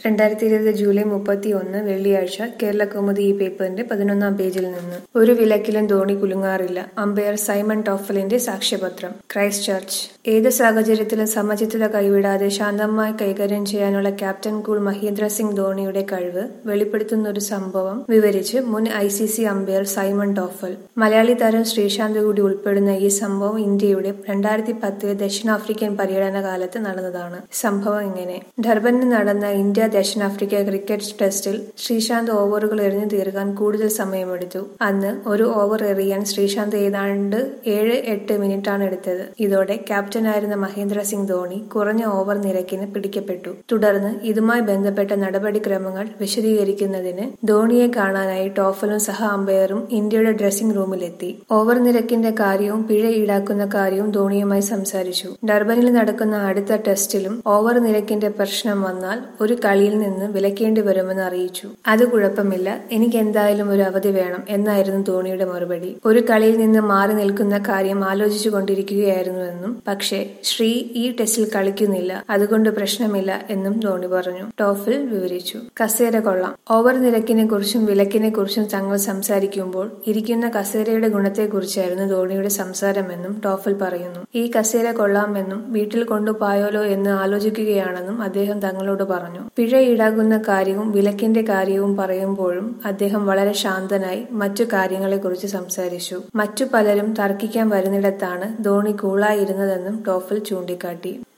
രണ്ടായിരത്തി ഇരുപത് ജൂലൈ മുപ്പത്തി ഒന്ന് വെള്ളിയാഴ്ച കേരള കൗമുദി ഈ പേപ്പറിന്റെ പതിനൊന്നാം പേജിൽ നിന്ന് ഒരു വിലക്കിലും ധോണി കുലുങ്ങാറില്ല അമ്പയർ സൈമൺ ടോഫലിന്റെ സാക്ഷ്യപത്രം ക്രൈസ്റ്റ് ചർച്ച് ഏത് സാഹചര്യത്തിലും സമചിത്തത കൈവിടാതെ ശാന്തമായി കൈകാര്യം ചെയ്യാനുള്ള ക്യാപ്റ്റൻ കൂൾ മഹേന്ദ്ര സിംഗ് ധോണിയുടെ കഴിവ് വെളിപ്പെടുത്തുന്ന ഒരു സംഭവം വിവരിച്ച് മുൻ I C C umpire Simon Taufel മലയാളി താരം ശ്രീശാന്ത് കൂടി ഉൾപ്പെടുന്ന ഈ സംഭവം ഇന്ത്യയുടെ രണ്ടായിരത്തി പത്തിലെ ദക്ഷിണാഫ്രിക്കൻ പര്യടന കാലത്ത് നടന്നതാണ് സംഭവം ഇങ്ങനെ ഡർബനിൽ നടന്ന ഇന്ത്യ ദക്ഷിണാഫ്രിക്ക ക്രിക്കറ്റ് ടെസ്റ്റിൽ ശ്രീശാന്ത് ഓവറുകൾ എറിഞ്ഞു തീർക്കാൻ കൂടുതൽ സമയമെടുത്തു അന്ന് ഒരു ഓവർ എറിയാൻ ശ്രീശാന്ത് ഏതാണ്ട് ഏഴ് എട്ട് മിനിറ്റാണ് എടുത്തത് ഇതോടെ ക്യാപ്റ്റനായിരുന്ന മഹേന്ദ്ര സിംഗ് ധോണി കുറഞ്ഞ ഓവർ നിരക്കിന് പിടിക്കപ്പെട്ടു തുടർന്ന് ഇതുമായി ബന്ധപ്പെട്ട നടപടിക്രമങ്ങൾ വിശദീകരിക്കുന്നതിന് ധോണിയെ കാണാനായി ടോഫലും സഹ അമ്പയറും ഇന്ത്യയുടെ ഡ്രസ്സിംഗ് റൂമിലെത്തി ഓവർ നിരക്കിന്റെ കാര്യവും പിഴ ഈടാക്കുന്ന കാര്യവും ധോണിയുമായി സംസാരിച്ചു ഡർബനിൽ നടക്കുന്ന അടുത്ത ടെസ്റ്റിലും ഓവർ നിരക്കിന്റെ പ്രശ്നം വന്നാൽ ഒരു കളിയിൽ നിന്ന് വിലക്കേണ്ടി വരുമെന്ന് അറിയിച്ചു അത് കുഴപ്പമില്ല എനിക്ക് എന്തായാലും ഒരു അവധി വേണം എന്നായിരുന്നു ധോണിയുടെ മറുപടി ഒരു കളിയിൽ നിന്ന് മാറി നിൽക്കുന്ന കാര്യം ആലോചിച്ചു കൊണ്ടിരിക്കുകയായിരുന്നുവെന്നും പക്ഷേ ശ്രീ ഈ ടെസ്റ്റിൽ കളിക്കുന്നില്ല അതുകൊണ്ട് പ്രശ്നമില്ല എന്നും ധോണി പറഞ്ഞു ടോഫിൽ വിവരിച്ചു കസേര കൊള്ളാം ഓവർ നിരക്കിനെ കുറിച്ചും വിലക്കിനെ കുറിച്ചും തങ്ങൾ സംസാരിക്കുമ്പോൾ ഇരിക്കുന്ന കസേരയുടെ ഗുണത്തെക്കുറിച്ചായിരുന്നു ധോണിയുടെ സംസാരമെന്നും ടോഫൽ പറയുന്നു ഈ കസേര കൊള്ളാമെന്നും വീട്ടിൽ കൊണ്ടുപോയാലോ എന്ന് ആലോചിക്കുകയാണെന്നും അദ്ദേഹം തങ്ങളോട് പറഞ്ഞു പിഴ ഈടാകുന്ന കാര്യവും വിലക്കിന്റെ കാര്യവും പറയുമ്പോഴും അദ്ദേഹം വളരെ ശാന്തനായി മറ്റു കാര്യങ്ങളെക്കുറിച്ച് സംസാരിച്ചു മറ്റു പലരും തർക്കിക്കാൻ വരുന്നിടത്താണ് ധോണി കൂളായിരുന്നതെന്നും ടോഫൽ ചൂണ്ടിക്കാട്ടി